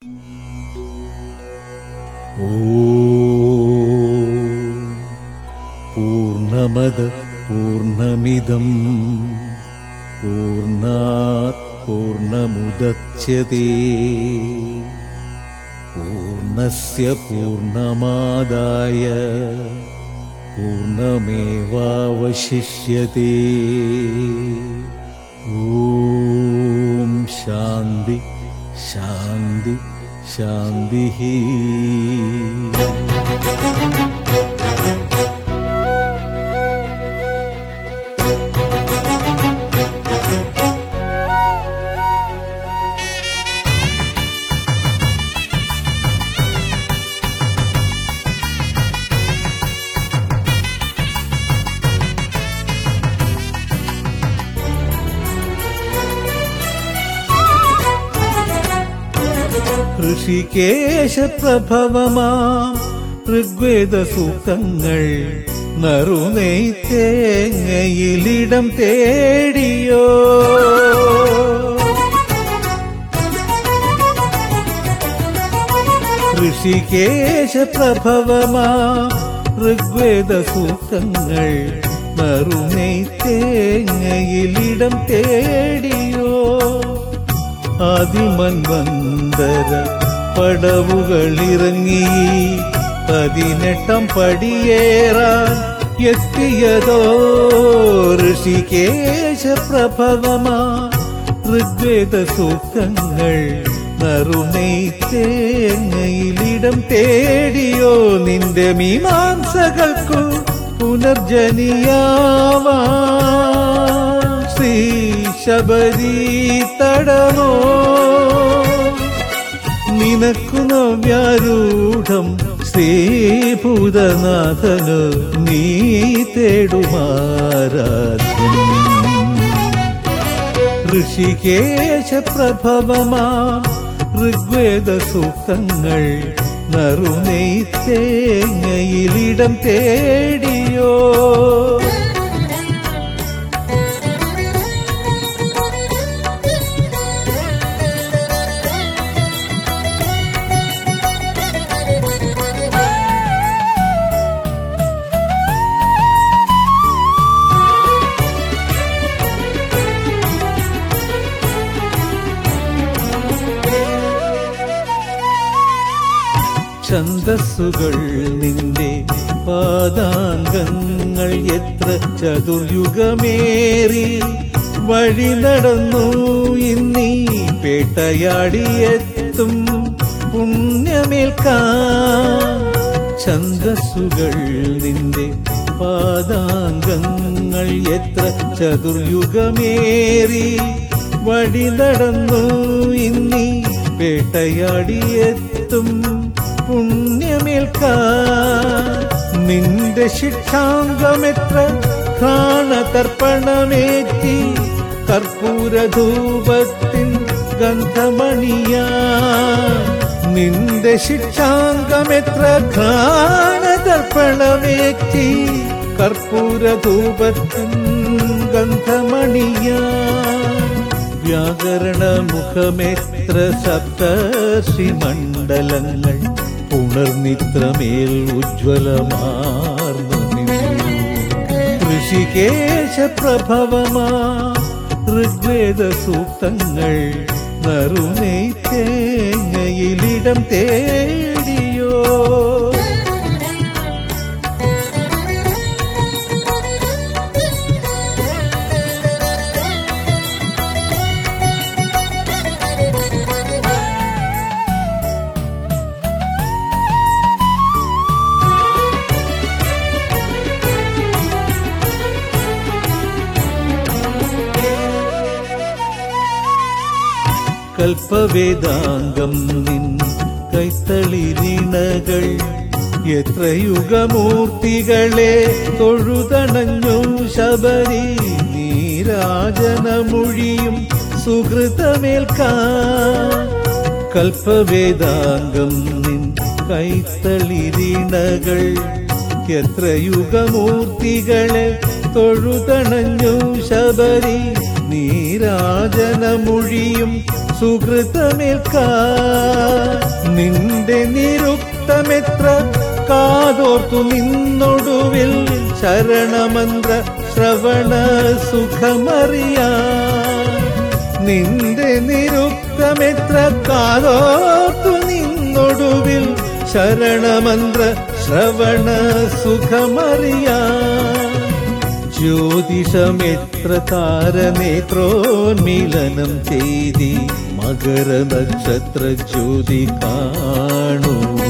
ഓം പൂർണ്ണമത പൂർണ്ണമിദം പൂർണ്ണാത് പൂർണ്ണമുദച്യത്തെ പൂർണ്ണസ്യ പൂർണ്ണമാദായ പൂർണ്ണമേവാവശിഷ്യത്തെ ഓം ശാന്തി ശാന്തി ശാന്തി ഋഷികേശപ്രഭവമാം ഋഗ്വേദ സൂക്തങ്ങൾ നറുനെയ്ത്തേങ്ങയിലിടം തേടിയോ ഋഷികേശപ്രഭവമാം ഋഗ്വേദ സൂക്തങ്ങൾ നറുനെയ്ത്തേങ്ങയിലിടം തേടിയോ ആദിമൻവന്തര പടവുകളിറങ്ങി പതിനെട്ടാം പടിയേറാൻ എത്തിയതോ ഋഷികേശ പ്രഭവമാ ഋഗ്വേദ സൂക്തങ്ങൾ നറുനെയ്ത്തേങ്ങയിലിടം തേടിയോ നിന്റെ മീമാംസകൾക്കു പുനർജനിയാവാ ശ്രീ ശബരി തടമോ നിനക്കു നവ്യാരൂഢം ശ്രീഭൂതനാഥന് നീ തേടുമാരാധ്യം ഋഷികേശ പ്രഭവമാ ഋഗ്വേദ സൂക്തങ്ങൾ നറുനെയ്ത്തേങ്ങയിലിടം തേടിയോ ഛന്ദസ്സുകൾ നിന്റെ പാദാംഗങ്ങൾ എത്ര ചതുർയുഗമേറി വഴി നടന്നു ഇന്നീ പേട്ടയാടിയെത്തും പുണ്യമേൽക്കാൻ ഛന്ദസ്സുകൾ നിന്റെ പാദാംഗങ്ങൾ എത്ര ചതുർയുഗമേറി വഴി നടന്നു ഇന്നീ പേട്ടയാടിയെത്തും പുണ്യമേൽക്കാൻ നിന്റെ ശിക്ഷാംഗമെത്ര ഘ്രാണതർപ്പണമേറ്റി കർപ്പൂരധൂപത്തിൻ ഗന്ധമണിയാ നിന്റെ ശിക്ഷാംഗമെത്ര ഘ്രാണതർപ്പണമേറ്റി കർപ്പൂരധൂപത്തിൻ ഗന്ധമണിയാ വ്യാകരണ മുഖമെത്ര സപ്തർഷി മണ്ഡലങ്ങൾ പുണർനിത്രമേൽ ഉജ്ജ്വലമാർന്നു നിന്നു ഋഷികേശ പ്രഭവമാ ഋഗ്വേദ സൂക്തങ്ങൾ നറുനെയ്ത്തേങ്ങയിലിടം തേടിയോ കൽപ്പവേദാംഗം നിൻ കൈത്തളിരിണകൾ എത്ര യുഗമൂർത്തികളെ തൊഴുതണഞ്ഞു ശബരി നീരാജനമൊഴിയും സുഹൃതമേൽക്കാൻ കൽപ്പവേദാംഗം നിൻ കൈത്തളിരിണകൾ എത്ര യുഗമൂർത്തികളെ തൊഴുതണഞ്ഞു ശബരി നീരാജനമൊഴിയും സുഹൃതമേൽക്കാൻ നിന്റെ നിരുക്തമെത്ര കാതോർത്തു നിന്നൊടുവിൽ ശരണമന്ത്ര ശ്രവണ സുഖമറിയാ നിന്റെ നിരുക്തമെത്ര കാതോർത്തു നിന്നൊടുവിൽ ശരണമന്ത്ര ശ്രവണ സുഖമറിയാ ജ്യോതിഷമെത്ര താരനേത്രോന്മിലനം ചെയ്തി മകര നക്ഷത്ര ജ്യോതി കാണുക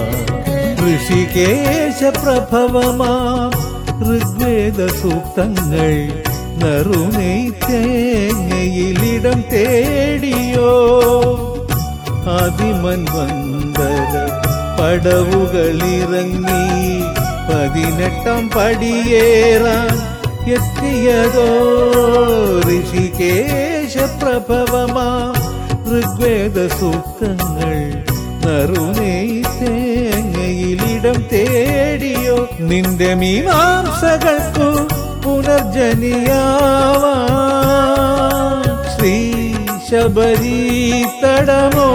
ഋഷികേശ പ്രഭവമാ ഋഗ്വേദ സൂക്തങ്ങൾ നറുനെയ് തേങ്ങയിലിടം തേടിയോ അതിമൻവന്തര പടവുകളിറങ്ങി പതിനെട്ടാം പടിയേറാൻ എത്തിയതോ ഋഷികേശ പ്രഭവമാ ഋഗ്വേദ സൂക്തങ്ങൾ നറുനെയ് തേങ്ങയിലിടം തേടിയോ നിന്റെ മീമാംസകൾക്കു പുനർജനിയാവാ ശ്രീ ശബരി തടമോ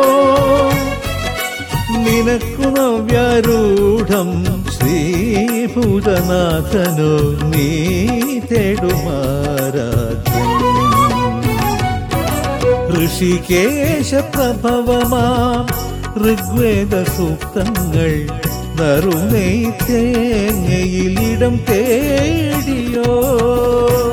നിനക്കു നവ്യാരൂഢം ശ്രീഭൂതനാഥനോ നീ തേടുമാരാധ്യം ഋഷികേശ പ്രഭവമാ ഋഗ്വേദ സൂക്തങ്ങൾ നറുനെയ് തേങ്ങയിലിടം തേടിയോ